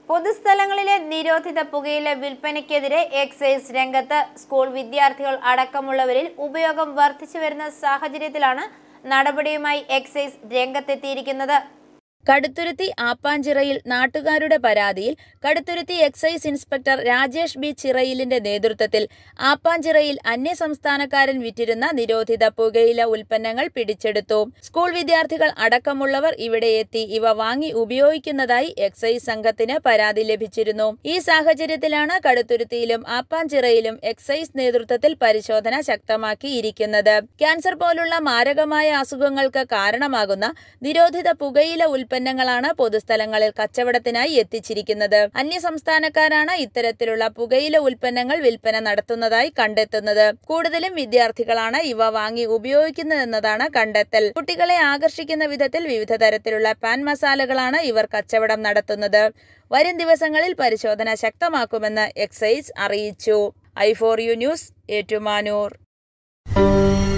പൊതുസ്ഥലങ്ങളിലെ നിരോധിത പുകയില വിൽപ്പനയ്ക്കെതിരെ എക്സൈസ് രംഗത്ത് സ്കൂൾ വിദ്യാർത്ഥികൾ അടക്കമുള്ളവരിൽ ഉപയോഗം വർദ്ധിച്ചു വരുന്ന സാഹചര്യത്തിലാണ് നടപടിയുമായി എക്സൈസ് രംഗത്തെത്തിയിരിക്കുന്നത് കടുത്തുരുത്തി ആപ്പാഞ്ചിറയിൽ നാട്ടുകാരുടെ പരാതിയിൽ Kaduthuruthy excise inspector Rajesh B ചിറയിലിന്റെ നേതൃത്വത്തിൽ ആപ്പാഞ്ചിറയിൽ അന്യസംസ്ഥാനക്കാരൻ വിറ്റിരുന്ന നിരോധിത പുകയില ഉൽപ്പന്നങ്ങൾ പിടിച്ചെടുത്തു സ്കൂൾ വിദ്യാർത്ഥികൾ അടക്കമുള്ളവർ ഇവിടെ എത്തി ഇവ വാങ്ങി ഉപയോഗിക്കുന്നതായി എക്സൈസ് സംഘത്തിന് പരാതി ലഭിച്ചിരുന്നു ഈ സാഹചര്യത്തിലാണ് കടുത്തുരുത്തിയിലും ആപ്പാഞ്ചിറയിലും എക്സൈസ് നേതൃത്വത്തിൽ പരിശോധന ശക്തമാക്കിയിരിക്കുന്നത് ക്യാൻസർ പോലുള്ള മാരകമായ അസുഖങ്ങൾക്ക് കാരണമാകുന്ന നിരോധിത പുകയില ഉൽപ്പന്നങ്ങളാണ് പൊതുസ്ഥലങ്ങളിൽ കച്ചവടത്തിനായി എത്തിച്ചിരിക്കുന്നത് അന്യസംസ്ഥാനക്കാരാണ് ഇത്തരത്തിലുള്ള പുകയില ഉൽപ്പന്നങ്ങൾ വിൽപ്പന നടത്തുന്നതായി കണ്ടെത്തുന്നത് കൂടുതലും വിദ്യാർത്ഥികളാണ് ഇവ വാങ്ങി ഉപയോഗിക്കുന്നതെന്നതാണ് കണ്ടെത്തൽ കുട്ടികളെ ആകർഷിക്കുന്ന വിധത്തിൽ വിവിധ തരത്തിലുള്ള പാൻ മസാലകളാണ് ഇവർ കച്ചവടം നടത്തുന്നത് വരും ദിവസങ്ങളിൽ പരിശോധന ശക്തമാക്കുമെന്ന് എക്സൈസ് അറിയിച്ചു I four U news Ettumanoor